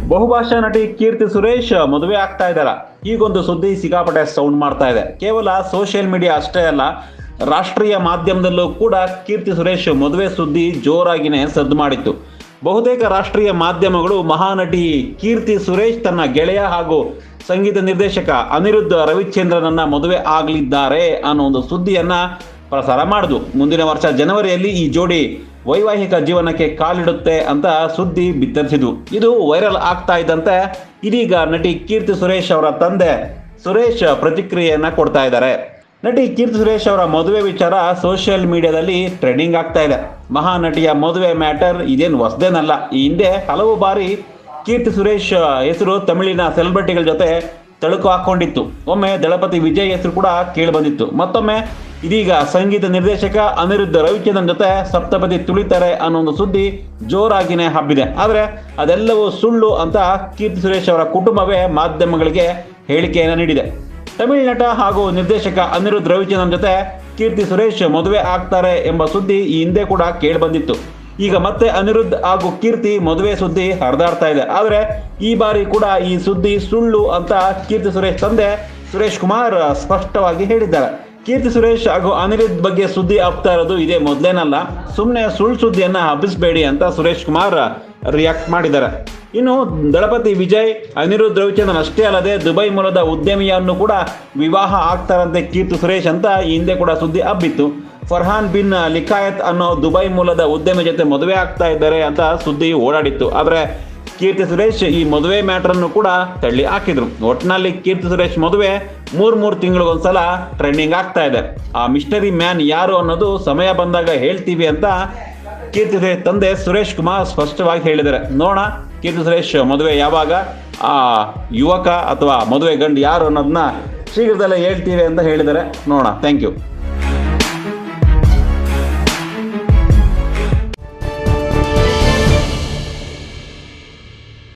ಬಹುಭಾಷಾ ನಟಿ ಕೀರ್ತಿ ಸುರೇಶ್ ಮದುವೆ ಆಗ್ತಾ ಇದ್ದಾರ ಈಗೊಂದು ಸುದ್ದಿ ಸಿಕ್ಕಾಪಟ್ಟೆ ಸೌಂಡ್ ಮಾಡ್ತಾ ಇದೆ ಕೇವಲ ಸೋಷಿಯಲ್ ಮೀಡಿಯಾ ಅಷ್ಟೇ ಅಲ್ಲ ರಾಷ್ಟ್ರೀಯ ಮಾಧ್ಯಮದಲ್ಲೂ ಕೂಡ ಕೀರ್ತಿ ಸುರೇಶ್ ಮದುವೆ ಸುದ್ದಿ ಜೋರಾಗಿನೇ ಸದ್ದು ಮಾಡಿತ್ತು ಬಹುತೇಕ ರಾಷ್ಟ್ರೀಯ ಮಾಧ್ಯಮಗಳು ಮಹಾನಟಿ ಕೀರ್ತಿ ಸುರೇಶ್ ತನ್ನ ಗೆಳೆಯ ಹಾಗೂ ಸಂಗೀತ ನಿರ್ದೇಶಕ ಅನಿರುದ್ಧ ರವಿಚಂದ್ರನನ್ನ ಮದುವೆ ಆಗಲಿದ್ದಾರೆ ಅನ್ನೋ ಒಂದು ಸುದ್ದಿಯನ್ನ ಪ್ರಸಾರ ಮಾಡಿದ್ವು ಮುಂದಿನ ವರ್ಷ ಜನವರಿಯಲ್ಲಿ ಈ ಜೋಡಿ ವೈವಾಹಿಕ ಜೀವನಕ್ಕೆ ಕಾಲಿಡುತ್ತೆ ಅಂತ ಸುದ್ದಿ ಬಿತ್ತರಿಸಿದ್ವು ಇದು ವೈರಲ್ ಆಗ್ತಾ ಇದ್ದಂತೆ ಇದೀಗ ನಟಿ ಕೀರ್ತಿ ಸುರೇಶ್ ಅವರ ತಂದೆ ಸುರೇಶ್ ಪ್ರತಿಕ್ರಿಯೆಯನ್ನ ಕೊಡ್ತಾ ಇದ್ದಾರೆ ನಟಿ ಕೀರ್ತಿ ಸುರೇಶ್ ಅವರ ಮದುವೆ ವಿಚಾರ ಸೋಷಿಯಲ್ ಮೀಡಿಯಾದಲ್ಲಿ ಟ್ರೆಂಡಿಂಗ್ ಆಗ್ತಾ ಇದೆ ಮಹಾನಟಿಯ ಮದುವೆ ಮ್ಯಾಟರ್ ಇದೇನು ಹೊಸದೇನಲ್ಲ ಈ ಹಿಂದೆ ಹಲವು ಬಾರಿ ಕೀರ್ತಿ ಸುರೇಶ್ ಹೆಸರು ತಮಿಳಿನ ಸೆಲೆಬ್ರಿಟಿಗಳ ಜೊತೆ ತಳುಕು ಹಾಕೊಂಡಿತ್ತು ಒಮ್ಮೆ ದಳಪತಿ ವಿಜಯ್ ಹೆಸರು ಕೂಡ ಕೇಳಿ ಬಂದಿತ್ತು ಮತ್ತೊಮ್ಮೆ ಇದೀಗ ಸಂಗೀತ ನಿರ್ದೇಶಕ ಅನಿರುದ್ಧ ರವಿಚಂದ್ರನ್ ಜೊತೆ ಸಪ್ತಪದಿ ತುಳಿತಾರೆ ಅನ್ನೋ ಒಂದು ಸುದ್ದಿ ಜೋರಾಗಿನೇ ಹಬ್ಬಿದೆ ಆದರೆ ಅದೆಲ್ಲವೂ ಸುಳ್ಳು ಅಂತ ಕೀರ್ತಿ ಸುರೇಶ್ ಅವರ ಕುಟುಂಬವೇ ಮಾಧ್ಯಮಗಳಿಗೆ ಹೇಳಿಕೆಯನ್ನು ನೀಡಿದೆ ತಮಿಳು ನಟ ಹಾಗೂ ನಿರ್ದೇಶಕ ಅನಿರುದ್ಧ ರವಿಚಂದ್ರನ್ ಜೊತೆ ಕೀರ್ತಿ ಸುರೇಶ್ ಮದುವೆ ಆಗ್ತಾರೆ ಎಂಬ ಸುದ್ದಿ ಈ ಹಿಂದೆ ಕೂಡ ಕೇಳಿ ಬಂದಿತ್ತು ಈಗ ಮತ್ತೆ ಅನಿರುದ್ಧ್ ಹಾಗೂ ಕೀರ್ತಿ ಮದುವೆ ಸುದ್ದಿ ಹರಿದಾಡ್ತಾ ಇದೆ ಆದರೆ ಈ ಬಾರಿ ಕೂಡ ಈ ಸುದ್ದಿ ಸುಳ್ಳು ಅಂತ ಕೀರ್ತಿ ಸುರೇಶ್ ತಂದೆ ಸುರೇಶ್ ಕುಮಾರ್ ಸ್ಪಷ್ಟವಾಗಿ ಹೇಳಿದ್ದಾರೆ ಕೀರ್ತಿ ಸುರೇಶ್ ಹಾಗೂ ಅನಿರುದ್ಧ್ ಬಗ್ಗೆ ಸುದ್ದಿ ಹಬ್ತಾ ಇರೋದು ಇದೇ ಮೊದಲೇನಲ್ಲ ಸುಮ್ಮನೆ ಸುಳ್ಳು ಸುದ್ದಿಯನ್ನ ಹಬ್ಬಿಸಬೇಡಿ ಅಂತ ಸುರೇಶ್ ಕುಮಾರ್ ರಿಯಾಕ್ಟ್ ಮಾಡಿದ್ದಾರೆ ಇನ್ನು ದಳಪತಿ ವಿಜಯ್ ಅನಿರುದ್ಧ್ ರವಿಚಂದ್ರನ್ ಅಷ್ಟೇ ಅಲ್ಲದೆ ದುಬೈ ಮೂಲದ ಉದ್ಯಮಿಯನ್ನು ಕೂಡ ವಿವಾಹ ಆಗ್ತಾರಂತೆ ಕೀರ್ತಿ ಸುರೇಶ್ ಅಂತ ಈ ಹಿಂದೆ ಕೂಡ ಸುದ್ದಿ ಹಬ್ಬಿತ್ತು ಫರ್ಹಾನ್ ಬಿನ್ ಲಿಖಾಯತ್ ಅನ್ನೋ ದುಬೈ ಮೂಲದ ಉದ್ಯಮಿ ಜೊತೆ ಮದುವೆ ಆಗ್ತಾ ಇದ್ದಾರೆ ಅಂತ ಸುದ್ದಿ ಓಡಾಡಿತ್ತು ಆದರೆ ಕೀರ್ತಿ ಸುರೇಶ್ ಈ ಮದುವೆ ಮ್ಯಾಟ್ರನ್ನು ಕೂಡ ತಳ್ಳಿ ಹಾಕಿದ್ರು ಒಟ್ಟಿನಲ್ಲಿ ಕೀರ್ತಿ ಸುರೇಶ್ ಮದುವೆ ಮೂರ್ ಮೂರು ತಿಂಗಳಿಗೊಂದ್ಸಲ ಟ್ರೆಂಡಿಂಗ್ ಆಗ್ತಾ ಇದೆ ಆ ಮಿಸ್ಟರಿ ಮ್ಯಾನ್ ಯಾರು ಅನ್ನೋದು ಸಮಯ ಬಂದಾಗ ಹೇಳ್ತೀವಿ ಅಂತ ಕೀರ್ತಿ ಸುರೇಶ್ ತಂದೆ ಸುರೇಶ್ ಕುಮಾರ್ ಸ್ಪಷ್ಟವಾಗಿ ಹೇಳಿದ್ದಾರೆ ನೋಡೋಣ ಕೀರ್ತಿ ಸುರೇಶ್ ಮದುವೆ ಯಾವಾಗ ಆ ಯುವಕ ಅಥವಾ ಮದುವೆ ಗಂಡು ಯಾರು ಅನ್ನೋದನ್ನ ಶೀಘ್ರದಲ್ಲೇ ಹೇಳ್ತೀವಿ ಅಂತ ಹೇಳಿದ್ದಾರೆ ನೋಡೋಣ ಥ್ಯಾಂಕ್ ಯು